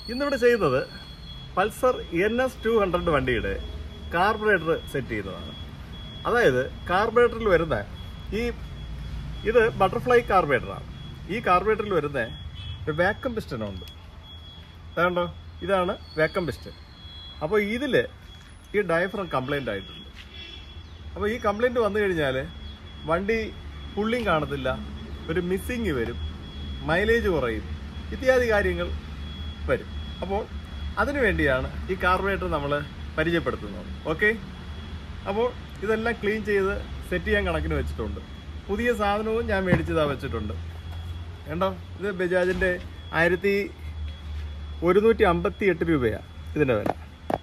ഇന്നിവിടെ ചെയ്യുന്നത് Pulsar NS two ടു ഹൺഡ്രഡ് വണ്ടിയുടെ കാർബറേറ്റർ സെറ്റ് ചെയ്യുന്നതാണ് അതായത് കാർബറേറ്ററിൽ വരുന്ന ഈ ഇത് ബട്ടർഫ്ലൈ കാർബറേറ്ററാണ് ഈ കാർബറേറ്ററിൽ വരുന്ന ഒരു വാക്കം പിസ്റ്റനുണ്ട് അതുകൊണ്ടോ ഇതാണ് വാക്കം പിസ്റ്റൻ അപ്പോൾ ഇതിൽ ഈ ഡയഫ്രം കംപ്ലൈൻ്റ് ആയിട്ടുണ്ട് അപ്പോൾ ഈ കംപ്ലൈൻറ്റ് വന്നു കഴിഞ്ഞാൽ വണ്ടി പുള്ളിങ് കാണത്തില്ല ഒരു മിസ്സിങ് വരും മൈലേജ് കുറയും ഇത്യാദി കാര്യങ്ങൾ വരും അപ്പോൾ അതിനു വേണ്ടിയാണ് ഈ കാർബറേറ്റർ നമ്മൾ പരിചയപ്പെടുത്തുന്നത് ഓക്കെ അപ്പോൾ ഇതെല്ലാം ക്ലീൻ ചെയ്ത് സെറ്റ് ചെയ്യാൻ കണക്കിന് വെച്ചിട്ടുണ്ട് പുതിയ സാധനവും ഞാൻ മേടിച്ചതാ വെച്ചിട്ടുണ്ട് കണ്ടോ ഇത് ബജാജിൻ്റെ ആയിരത്തി ഒരുന്നൂറ്റി അമ്പത്തി എട്ട് രൂപയാണ് ഇതിൻ്റെ വില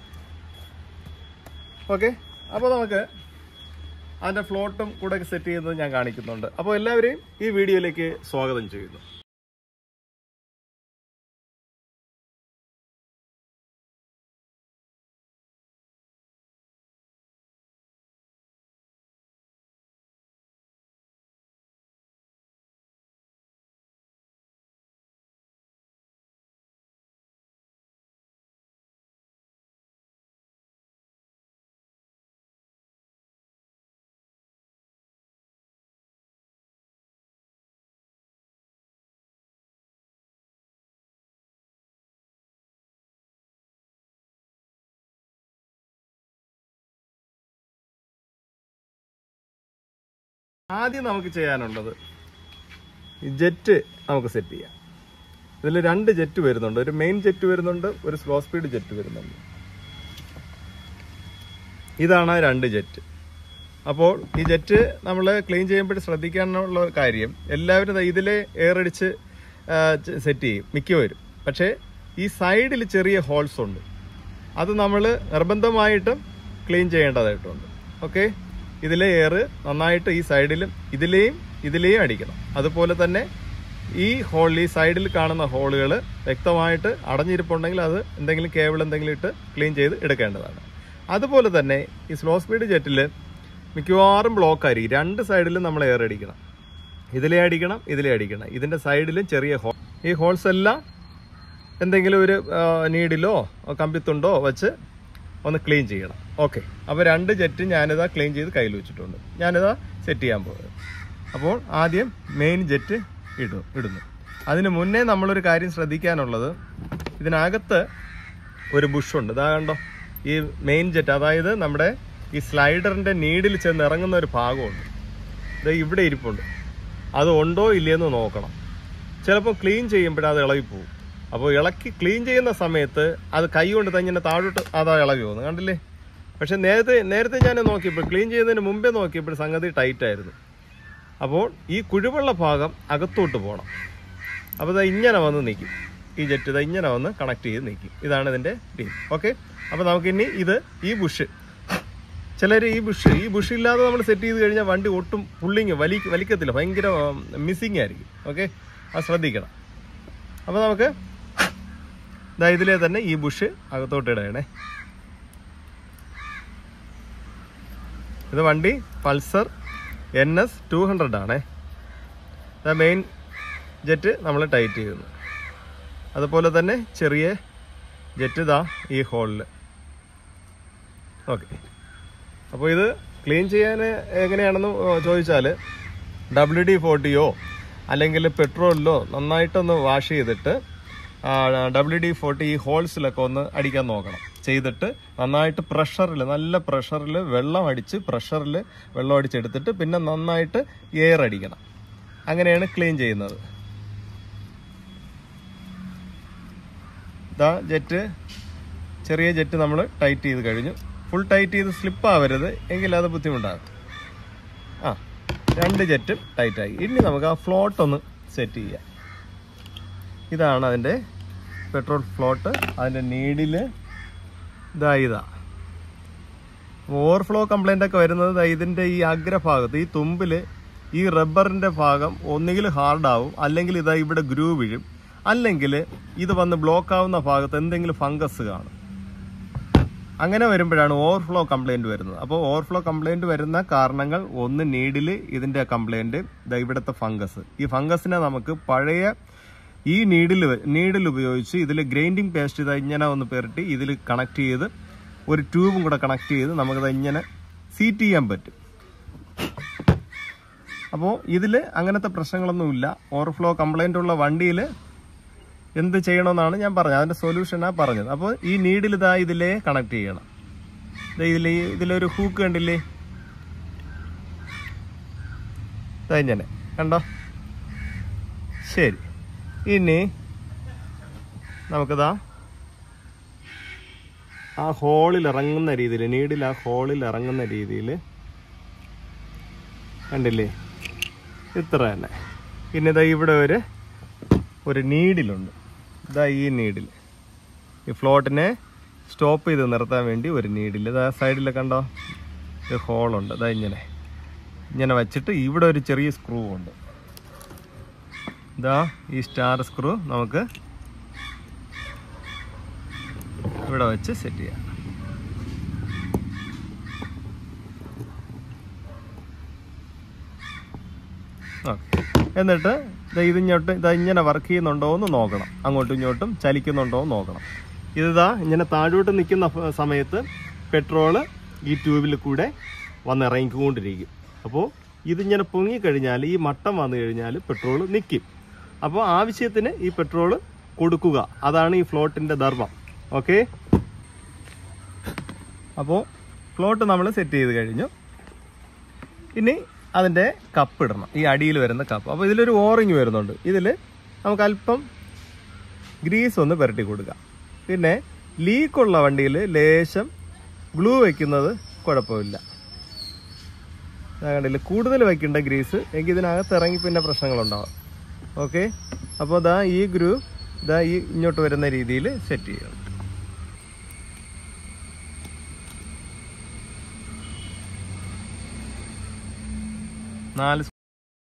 ഓക്കെ അപ്പോൾ നമുക്ക് അതിൻ്റെ ഫ്ലോട്ടും കൂടെ സെറ്റ് ചെയ്യുന്നത് ഞാൻ കാണിക്കുന്നുണ്ട് അപ്പോൾ എല്ലാവരെയും ഈ വീഡിയോയിലേക്ക് സ്വാഗതം ചെയ്യുന്നു ആദ്യം നമുക്ക് ചെയ്യാനുള്ളത് ഈ ജെറ്റ് നമുക്ക് സെറ്റ് ചെയ്യാം ഇതിൽ രണ്ട് ജെറ്റ് വരുന്നുണ്ട് ഒരു മെയിൻ ജെറ്റ് വരുന്നുണ്ട് ഒരു സ്ലോ സ്പീഡ് ജെറ്റ് വരുന്നുണ്ട് ഇതാണ് ആ രണ്ട് ജെറ്റ് അപ്പോൾ ഈ ജെറ്റ് നമ്മൾ ക്ലീൻ ചെയ്യുമ്പോൾ ശ്രദ്ധിക്കാനുള്ള കാര്യം എല്ലാവരും ദാ ഇതിലെ എയർ അടിച്ച് സെറ്റ് ചെയ്യും മിക്കവരും പക്ഷേ ഈ സൈഡിൽ ചെറിയ ഹോൾസ് ഉണ്ട് അത് നമ്മൾ നിർബന്ധമായിട്ടും ക്ലീൻ ചെയ്യേണ്ടതായിട്ടുണ്ട് ഓക്കെ ഇതിലെ എയർ നന്നായിട്ട് ഈ സൈഡിലും ഇതിലെയും ഇതിലെയും അടിക്കണം അതുപോലെ തന്നെ ഈ ഹോൾ ഈ സൈഡിൽ കാണുന്ന ഹോളുകൾ വ്യക്തമായിട്ട് അടഞ്ഞിരിപ്പുണ്ടെങ്കിൽ അത് എന്തെങ്കിലും കേബിൾ എന്തെങ്കിലും ഇട്ട് ക്ലീൻ ചെയ്ത് എടുക്കേണ്ടതാണ് അതുപോലെ തന്നെ ഈ സ്ലോ സ്പീഡ് ജെറ്റിൽ മിക്കവാറും ബ്ലോക്ക് ആയിരിക്കും രണ്ട് സൈഡിലും നമ്മൾ എയർ അടിക്കണം ഇതിലെ അടിക്കണം ഇതിലെ അടിക്കണം ഇതിൻ്റെ സൈഡിലും ചെറിയ ഹോൾ ഈ ഹോൾസ് എല്ലാം എന്തെങ്കിലും ഒരു നീഡിലോ കമ്പിത്തുണ്ടോ വെച്ച് ഒന്ന് ക്ലീൻ ചെയ്യണം ഓക്കെ അപ്പോൾ രണ്ട് ജെറ്റ് ഞാനിതാ ക്ലീൻ ചെയ്ത് കയ്യിൽ വെച്ചിട്ടുണ്ട് ഞാനിതാ സെറ്റ് ചെയ്യാൻ പോകുന്നത് അപ്പോൾ ആദ്യം മെയിൻ ജെറ്റ് ഇടും ഇടുന്നു അതിന് മുന്നേ നമ്മളൊരു കാര്യം ശ്രദ്ധിക്കാനുള്ളത് ഇതിനകത്ത് ഒരു ബുഷുണ്ട് ഇതാ കണ്ടോ ഈ മെയിൻ ജെറ്റ് അതായത് നമ്മുടെ ഈ സ്ലൈഡറിൻ്റെ നീഡിൽ ചെന്ന് ഇറങ്ങുന്ന ഒരു ഭാഗമുണ്ട് ഇത് ഇവിടെ ഇരിപ്പുണ്ട് അത് ഉണ്ടോ ഇല്ലയെന്ന് നോക്കണം ചിലപ്പോൾ ക്ലീൻ ചെയ്യുമ്പോഴേ അത് ഇളകി പോകും അപ്പോൾ ഇളക്കി ക്ലീൻ ചെയ്യുന്ന സമയത്ത് അത് കൈ കൊണ്ട് തന്നെ താഴോട്ട് അതാ ഇളകി പോകുന്നു കണ്ടില്ലേ പക്ഷെ നേരത്തെ നേരത്തെ ഞാൻ നോക്കിയപ്പോൾ ക്ലീൻ ചെയ്യുന്നതിന് മുമ്പേ നോക്കിയപ്പോൾ സംഗതി ടൈറ്റ് ആയിരുന്നു അപ്പോൾ ഈ കുഴിവെള്ള ഭാഗം അകത്തോട്ട് പോകണം അപ്പോൾ ഇത് ഇങ്ങനെ വന്ന് നിൽക്കും ഈ ജെറ്റ് ഇത് ഇങ്ങനെ വന്ന് കണക്ട് ചെയ്ത് നിൽക്കും ഇതാണ് ഇതിൻ്റെ ടീം ഓക്കെ അപ്പോൾ നമുക്കിനി ഇത് ഈ ബുഷ് ചിലർ ഈ ബുഷ് ഈ ബുഷ് ഇല്ലാതെ നമ്മൾ സെറ്റ് ചെയ്ത് കഴിഞ്ഞാൽ വണ്ടി ഒട്ടും പുള്ളിങ് വലി വലിക്കത്തില്ല ഭയങ്കര മിസ്സിങ് ആയിരിക്കും ഓക്കെ അത് ശ്രദ്ധിക്കണം അപ്പോൾ നമുക്ക് ഇതാ ഇതിലെ തന്നെ ഈ ബുഷ് അകത്തോട്ട് ഇടണേ ഇത് വണ്ടി പൾസർ എൻ എസ് ടു ഹൺഡ്രഡ് ആണേ ഇതാ മെയിൻ ജെറ്റ് നമ്മൾ ടൈറ്റ് ചെയ്യുന്നു അതുപോലെ തന്നെ ചെറിയ ജെറ്റ് ഇതാ ഈ ഹോളിൽ ഓക്കെ അപ്പോൾ ഇത് ക്ലീൻ ചെയ്യാൻ എങ്ങനെയാണെന്ന് ചോദിച്ചാൽ ഡബ്ല്യു ഡി ഫോർട്ടിയോ അല്ലെങ്കിൽ പെട്രോളിലോ നന്നായിട്ടൊന്ന് വാഷ് ചെയ്തിട്ട് ഡബ്ല്യു ഡി ഫോർട്ടി ഈ ഹോൾസിലൊക്കെ ഒന്ന് അടിക്കാൻ നോക്കണം ചെയ്തിട്ട് നന്നായിട്ട് പ്രഷറിൽ നല്ല പ്രഷറിൽ വെള്ളം അടിച്ച് പ്രഷറിൽ വെള്ളം അടിച്ചെടുത്തിട്ട് പിന്നെ നന്നായിട്ട് എയർ അടിക്കണം അങ്ങനെയാണ് ക്ലീൻ ചെയ്യുന്നത് ഇതാ ജെറ്റ് ചെറിയ ജെറ്റ് നമ്മൾ ടൈറ്റ് ചെയ്ത് കഴിഞ്ഞു ഫുൾ ടൈറ്റ് ചെയ്ത് സ്ലിപ്പ് ആവരുത് എങ്കിൽ അത് ബുദ്ധിമുട്ടാകും ആ രണ്ട് ജെറ്റും ടൈറ്റായി ഇനി നമുക്ക് ആ ഫ്ലോട്ട് ഒന്ന് സെറ്റ് ചെയ്യാം ഇതാണ് അതിൻ്റെ പെട്രോൾ ഫ്ലോട്ട് അതിൻ്റെ നീഡിൽ ഇതാ ഇതാ ഓവർഫ്ലോ കംപ്ലൈൻ്റ് ഒക്കെ വരുന്നത് ദാ ഇതിൻ്റെ ഈ അഗ്രഭാഗത്ത് ഈ തുമ്പിൽ ഈ റബ്ബറിൻ്റെ ഭാഗം ഒന്നുകിൽ ഹാർഡാവും അല്ലെങ്കിൽ ഇതാ ഇവിടെ ഗ്രൂ വീഴും അല്ലെങ്കിൽ ഇത് വന്ന് ബ്ലോക്ക് ആവുന്ന ഭാഗത്ത് എന്തെങ്കിലും ഫംഗസ് കാണും അങ്ങനെ വരുമ്പോഴാണ് ഓവർഫ്ലോ കംപ്ലൈന്റ് വരുന്നത് അപ്പോൾ ഓവർഫ്ലോ കംപ്ലൈന്റ് വരുന്ന കാരണങ്ങൾ ഒന്ന് നീഡിൽ ഇതിന്റെ കംപ്ലൈന്റ് ഇവിടുത്തെ ഫംഗസ് ഈ ഫംഗസിനെ നമുക്ക് പഴയ ഈ നീഡിൽ നീഡിൽ ഉപയോഗിച്ച് ഇതിൽ ഗ്രൈൻഡിങ് പേസ്റ്റ് ഇത് ഇങ്ങനെ ഒന്ന് പെരട്ടി ഇതിൽ കണക്ട് ചെയ്ത് ഒരു ട്യൂബും കൂടെ കണക്ട് ചെയ്ത് നമുക്കത് ഇങ്ങനെ സീറ്റ് ചെയ്യാൻ പറ്റും അപ്പോൾ ഇതിൽ അങ്ങനത്തെ പ്രശ്നങ്ങളൊന്നുമില്ല ഓവർഫ്ലോ കംപ്ലൈൻ്റ് ഉള്ള വണ്ടിയിൽ എന്ത് ചെയ്യണമെന്നാണ് ഞാൻ പറഞ്ഞത് അതിൻ്റെ സൊല്യൂഷനാണ് പറഞ്ഞത് അപ്പോൾ ഈ നീഡിൽ ഇതാ ഇതിലേ കണക്ട് ചെയ്യണം ദേ ഇതിൽ ഇതിലൊരു ഹൂക്ക് കണ്ടില്ലേ ദാ ഇങ്ങനെ കണ്ടോ ശരി ഇനി നമുക്കിതാ ആ ഹോളിൽ ഇറങ്ങുന്ന രീതിയിൽ നീഡിൽ ആ ഹോളിൽ ഇറങ്ങുന്ന രീതിയിൽ കണ്ടില്ലേ ഇത്ര തന്നെ പിന്നെ ഇതാ ഇവിടെ ഒരു ഒരു നീഡിലുണ്ട് ഇതാ ഈ നീഡിൽ ഈ ഫ്ലോട്ടിനെ സ്റ്റോപ്പ് ചെയ്ത് നിർത്താൻ വേണ്ടി ഒരു നീഡിൽ ഇതാ സൈഡിൽ കണ്ടോ ഒരു ഹോളുണ്ട് ഇതാ ഇങ്ങനെ ഇങ്ങനെ വെച്ചിട്ട് ഇവിടെ ഒരു ചെറിയ സ്ക്രൂ ഉണ്ട് ഇതാ ഈ സ്റ്റാർ സ്ക്രൂ നമുക്ക് ഇവിടെ വെച്ച് സെറ്റ് ചെയ്യാം ഓക്കെ എന്നിട്ട് ദാ ഇതിങ്ങോട്ട് ഇതാ ഇങ്ങനെ വർക്ക് ചെയ്യുന്നുണ്ടോ എന്ന് നോക്കണം അങ്ങോട്ടും ഇങ്ങോട്ടും ചലിക്കുന്നുണ്ടോ എന്ന് നോക്കണം ഇതാ ഇങ്ങനെ താഴോട്ട് നിൽക്കുന്ന ഫ- സമയത്ത് പെട്രോള് ഈ ട്യൂബിൽ കൂടെ വന്ന് ഇറങ്ങിക്കൊണ്ടിരിക്കും അപ്പോൾ ഇതിങ്ങനെ പൊങ്ങിക്കഴിഞ്ഞാൽ ഈ മട്ടം വന്നു കഴിഞ്ഞാൽ പെട്രോൾ നിൽക്കും അപ്പോൾ ആവശ്യത്തിന് ഈ പെട്രോൾ കൊടുക്കുക അതാണ് ഈ ഫ്ലോട്ടിൻ്റെ ധർമ്മം ഓക്കെ അപ്പോൾ ഫ്ലോട്ട് നമ്മൾ സെറ്റ് ചെയ്ത് കഴിഞ്ഞു ഇനി അതിൻ്റെ കപ്പ് ഇടണം ഈ അടിയിൽ വരുന്ന കപ്പ് അപ്പോൾ ഇതിലൊരു ഓറിങ് വരുന്നുണ്ട് ഇതിൽ നമുക്ക് അല്പം ഗ്രീസ് ഒന്ന് പുരട്ടി കൊടുക്കാം പിന്നെ ലീക്കുള്ള വണ്ടിയിൽ ലേശം ഗ്ലൂ വയ്ക്കുന്നത് കുഴപ്പമില്ല ഞാൻ കണ്ടില്ല കൂടുതൽ വയ്ക്കേണ്ട ഗ്രീസ് എങ്കിൽ ഇതിനകത്ത് ഇറങ്ങി പിന്നെ പ്രശ്നങ്ങളുണ്ടാവും ഓക്കെ അപ്പോൾ ദാ ഈ ഗ്രൂ ദാ ഈ ഇങ്ങോട്ട് വരുന്ന രീതിയിൽ സെറ്റ് ചെയ്യണം നാല് സ്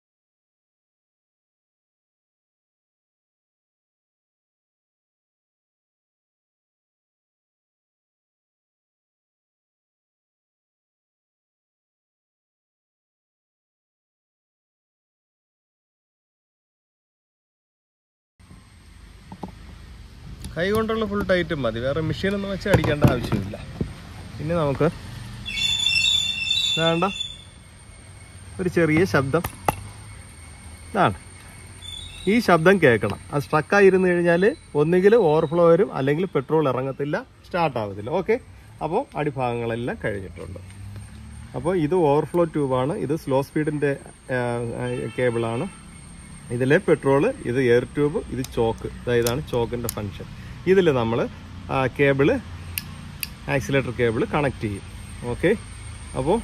കൈ കൊണ്ടുള്ള ഫുൾ ടൈറ്റും മതി വേറെ മെഷീനൊന്നും വെച്ച് അടിക്കേണ്ട ആവശ്യമില്ല പിന്നെ നമുക്ക് വേണ്ട ഒരു ചെറിയ ശബ്ദം ഇതാണ് ഈ ശബ്ദം കേൾക്കണം അത് സ്ട്രക്കായിരുന്നു കഴിഞ്ഞാൽ ഒന്നുകിൽ ഓവർഫ്ലോ വരും അല്ലെങ്കിൽ പെട്രോൾ ഇറങ്ങത്തില്ല സ്റ്റാർട്ട് ആവത്തില്ല ഓക്കെ അപ്പോൾ അടിഭാഗങ്ങളെല്ലാം കഴിഞ്ഞിട്ടുണ്ട് അപ്പോൾ ഇത് ഓവർഫ്ലോ ട്യൂബാണ് ഇത് സ്ലോ സ്പീഡിൻ്റെ കേബിളാണ് ഇതിൽ പെട്രോള് ഇത് എയർ ട്യൂബ് ഇത് ചോക്ക് ഇതാണ് ചോക്കിൻ്റെ ഫങ്ഷൻ ഇതിൽ നമ്മൾ കേബിള് ആക്സിലേറ്റർ കേബിള് കണക്ട് ചെയ്യും ഓക്കെ അപ്പോൾ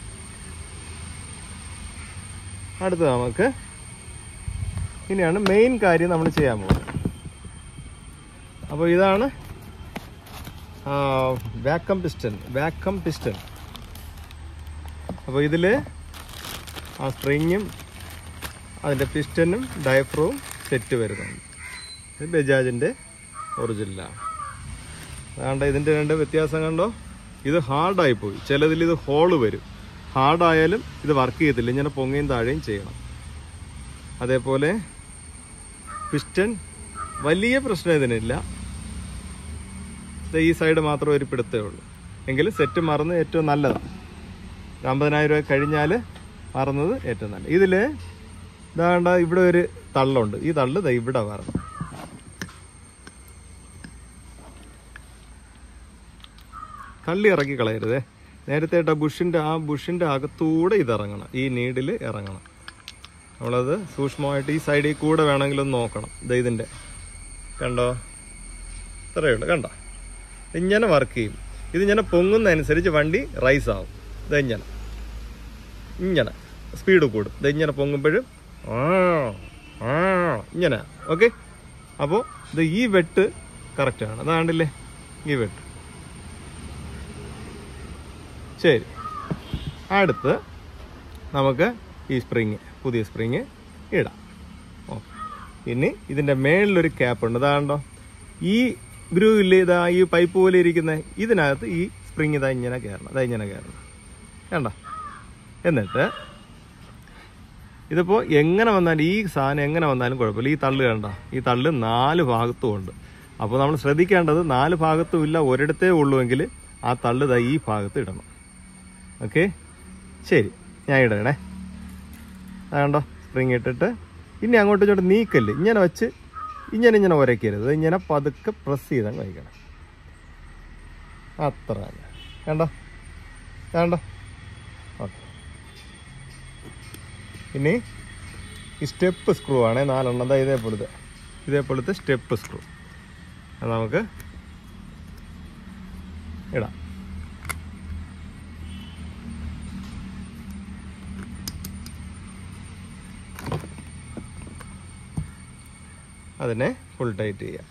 അടുത്ത് നമുക്ക് ഇനിയാണ് മെയിൻ കാര്യം നമ്മൾ ചെയ്യാൻ പോകുന്നത് അപ്പോൾ ഇതാണ് വാക്കം പിസ്റ്റൺ വാക്കം പിസ്റ്റൺ അപ്പോൾ ഇതിൽ ആ സ്ട്രിങ്ങും അതിൻ്റെ പിസ്റ്റനും ഡയഫ്രവും സെറ്റ് വരുന്നുണ്ട് ഇത് ബജാജിൻ്റെ ഒറിജിനലാണ് അതുകൊണ്ട് ഇതിൻ്റെ രണ്ട് വ്യത്യാസം കണ്ടോ ഇത് ഹാർഡായി പോയി ചിലതിൽ ഇത് ഹോള് വരും ഹാർഡായാലും ഇത് വർക്ക് ചെയ്യത്തില്ല ഇങ്ങനെ പൊങ്ങയും താഴെയും ചെയ്യണം അതേപോലെ പിസ്റ്റൺ വലിയ പ്രശ്നം ഇതിനില്ല ഇത് ഈ സൈഡ് മാത്രം ഒരു പിടുത്തേ ഉള്ളൂ എങ്കിലും സെറ്റ് മറന്ന് ഏറ്റവും നല്ലതാണ് ഒരു അമ്പതിനായിരം രൂപ കഴിഞ്ഞാൽ മറന്നത് ഏറ്റവും നല്ലത് ഇതിൽ ഇതാണ്ട ഇവിടെ ഒരു തള്ളുണ്ട് ഈ തള്ള് ദാ ഇവിടെ വരണം കള്ളി ഇറക്കി കളയരുതേ നേരത്തെ ഇട്ട ബുഷിൻ്റെ ആ ബുഷിൻ്റെ അകത്തൂടെ ഇത് ഇറങ്ങണം ഈ നീഡിൽ ഇറങ്ങണം നമ്മളത് സൂക്ഷ്മമായിട്ട് ഈ സൈഡിൽ കൂടെ വേണമെങ്കിലും നോക്കണം ഇത് ഇതിൻ്റെ കണ്ടോ ഇത്രയേ ഉള്ളൂ കണ്ടോ ഇങ്ങനെ വർക്ക് ചെയ്യും ഇതിങ്ങനെ പൊങ്ങുന്നതനുസരിച്ച് വണ്ടി റൈസ് ആവും ഇതെങ്ങനെ ഇങ്ങനെ സ്പീഡ് കൂടും ഇതിങ്ങനെ പൊങ്ങുമ്പോഴും ആ ആ ഇങ്ങനെ ഓക്കെ അപ്പോൾ ഇത് ഈ വെട്ട് കറക്റ്റാണ് അതാണ്ടില്ലേ ഈ വെട്ട് ശരി അടുത്ത് നമുക്ക് ഈ സ്പ്രിങ് പുതിയ സ്പ്രിങ് ഇടാം ഓക്കെ ഇനി ഇതിൻ്റെ മേളിലൊരു ക്യാപ്പ് ഉണ്ട് ഇതാണ്ടോ ഈ ഗ്രൂ ഇല്ലേ ഇതാ ഈ പൈപ്പ് പോലെ ഇരിക്കുന്ന ഇതിനകത്ത് ഈ സ്പ്രിങ് ഇതാ ഇങ്ങനെ കയറണം ഇതാ ഇങ്ങനെ കയറണം കണ്ട എന്നിട്ട് ഇതിപ്പോൾ എങ്ങനെ വന്നാലും ഈ സാധനം എങ്ങനെ വന്നാലും കുഴപ്പമില്ല ഈ തള്ളു കണ്ട ഈ തള്ളു നാല് ഭാഗത്തും ഉണ്ട് അപ്പോൾ നമ്മൾ ശ്രദ്ധിക്കേണ്ടത് നാല് ഭാഗത്തും ഇല്ല ഒരിടത്തേ ഉള്ളുവെങ്കിൽ ആ തള്ളു ദാ ഈ ഭാഗത്ത് ഇടണം ഓക്കെ ശരി ഞാൻ ഇടണേ കണ്ടോ സ്പ്രിങ് ഇട്ടിട്ട് ഇനി അങ്ങോട്ടും ഇങ്ങോട്ട് നീക്കല്ലേ ഇങ്ങനെ വെച്ച് ഇങ്ങനെ ഇങ്ങനെ ഉരയ്ക്കരുത് ഇങ്ങനെ പതുക്കെ പ്രസ് ചെയ്താൽ കഴിക്കണം അത്ര തന്നെ കണ്ടോ കണ്ടോ ഓക്കെ ഇനി ഈ സ്റ്റെപ്പ് സ്ക്രൂ ആണേ നാലെണ്ണം അതാ ഇതേപോലത്തെ ഇതേപോലത്തെ സ്റ്റെപ്പ് സ്ക്രൂ അത് നമുക്ക് ഇടാം അതിനെ ഫുൾ ടൈറ്റ് ചെയ്യാം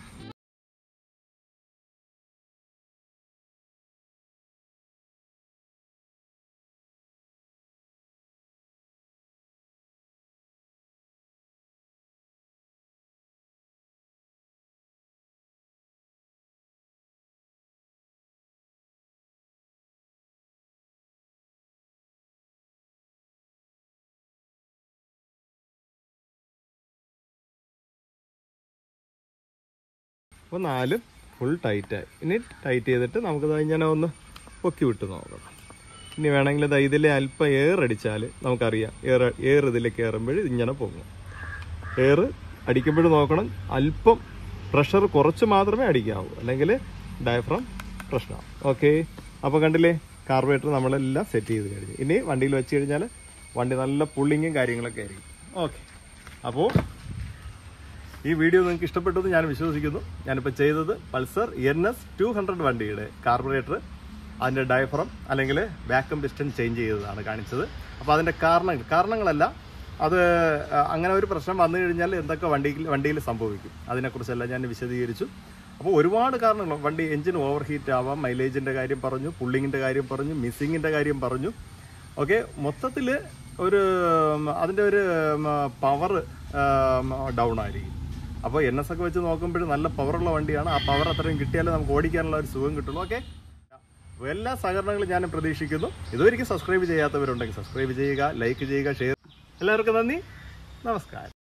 അപ്പോൾ നാലും ഫുൾ ടൈറ്റായി ഇനി ടൈറ്റ് ചെയ്തിട്ട് നമുക്ക് ഇങ്ങനെ ഒന്ന് പൊക്കി വിട്ട് നോക്കണം ഇനി വേണമെങ്കിൽ ദാ ഇതിലെ അല്പം എയർ അടിച്ചാൽ നമുക്കറിയാം എയർ എയർ ഇതിലേക്ക് കയറുമ്പോൾ ഇങ്ങനെ പോകും എയർ അടിക്കുമ്പോൾ നോക്കണം അല്പം പ്രഷർ കുറച്ച് മാത്രമേ അടിക്കാവൂ അല്ലെങ്കിൽ ഡയഫ്രം പ്രശ്നമാവും ഓക്കെ അപ്പോൾ കണ്ടില്ലേ കാർബറേറ്റർ നമ്മളെല്ലാം സെറ്റ് ചെയ്ത് കഴിഞ്ഞു ഇനി വണ്ടിയിൽ വെച്ച് കഴിഞ്ഞാൽ വണ്ടി നല്ല പുള്ളിങ്ങും കാര്യങ്ങളൊക്കെ ആയിരിക്കും ഓക്കെ അപ്പോൾ ഈ വീഡിയോ നിങ്ങൾക്ക് ഇഷ്ടപ്പെട്ടെന്ന് ഞാൻ വിശ്വസിക്കുന്നു ഞാനിപ്പോൾ ചെയ്തത് പൾസർ എൻ എസ് ടു ഹൺഡ്രഡ് വണ്ടിയുടെ കാർബറേറ്റർ അതിൻ്റെ ഡയഫ്രം അല്ലെങ്കിൽ വാക്വം പിസ്റ്റൺ ചേഞ്ച് ചെയ്തതാണ് കാണിച്ചത് അപ്പോൾ അതിൻ്റെ കാരണങ്ങൾ കാരണങ്ങളല്ല അത് ആ, അങ്ങനെ ഒരു പ്രശ്നം വന്നു കഴിഞ്ഞാൽ എന്തൊക്കെ വണ്ടിയിൽ വണ്ടിയിൽ സംഭവിക്കും അതിനെക്കുറിച്ചെല്ലാം ഞാൻ വിശദീകരിച്ചു അപ്പോൾ ഒരുപാട് കാരണങ്ങൾ വണ്ടി എഞ്ചിൻ ഓവർ ഹീറ്റ് ആവാം മൈലേജിൻ്റെ കാര്യം പറഞ്ഞു പുള്ളിങ്ങിൻ്റെ കാര്യം പറഞ്ഞു മിസ്സിങ്ങിൻ്റെ കാര്യം പറഞ്ഞു ഓക്കെ മൊത്തത്തിൽ ഒരു ഉം, അതിൻ്റെ ഒരു പവർ ഡൗൺ ആയിരിക്കും അപ്പോൾ എൻ എസ് ഒക്കെ വെച്ച് നോക്കുമ്പോൾ നല്ല പവറുള്ള വണ്ടിയാണ് ആ പവർ അത്രയും കിട്ടിയാലേ നമുക്ക് ഓടിക്കാനുള്ള ഒരു സുഖം കിട്ടുള്ളൂ ഓക്കെ അപ്പോൾ എല്ലാ സഹകരണങ്ങളും ഞാൻ പ്രതീക്ഷിക്കുന്നു ഇതുവരെയ്ക്കും സബ്സ്ക്രൈബ് ചെയ്യാത്തവരുണ്ടെങ്കിൽ സബ്സ്ക്രൈബ് ചെയ്യുക ലൈക്ക് ചെയ്യുക ഷെയർ എല്ലാവർക്കും നന്ദി നമസ്കാരം